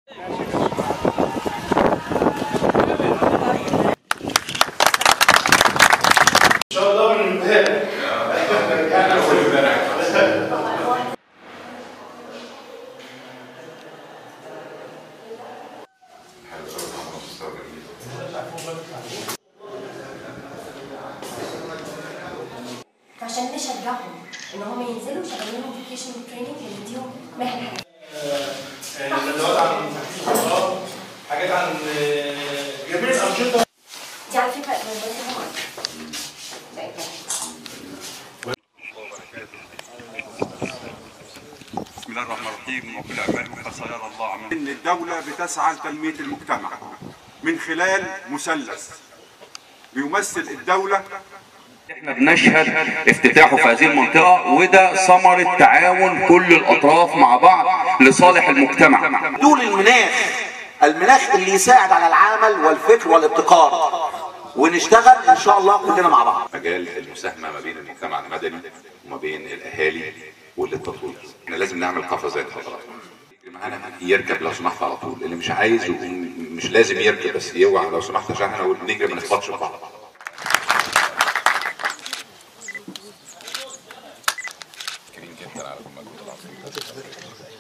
ان شاء الله من امبارح عشان نشجعهم ان هم ينزلوا شغالين لهم فيكيشن تريننج نديهم مهنه ندوات عن تحديد الخبرات حاجات عن آه، جميع الانشطه دي على فكره بس هم بسم الله الرحمن الرحيم وكل اعمالكم قد سيرى الله عملكم ان الدولة بتسعى لتنمية المجتمع من خلال مثلث بيمثل الدولة احنا بنشهد افتتاحه في هذه المنطقة وده ثمرة تعاون كل الأطراف مع بعض لصالح المجتمع دول المناخ المناخ اللي يساعد على العمل والفكر والابتكار ونشتغل ان شاء الله كلنا مع بعض مجال المساهمه ما بين المجتمع المدني وما بين الاهالي والتطوير احنا لازم نعمل قفزات حضراتكم معانا يركب لو سمحت على طول اللي مش عايز مش لازم يركب بس يوعى لو سمحت عشان احنا نجري ما نخبطش في بعض كريم جدا على المجهود العظيم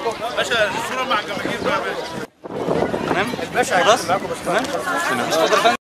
الباشا خلاص تمام مش قادر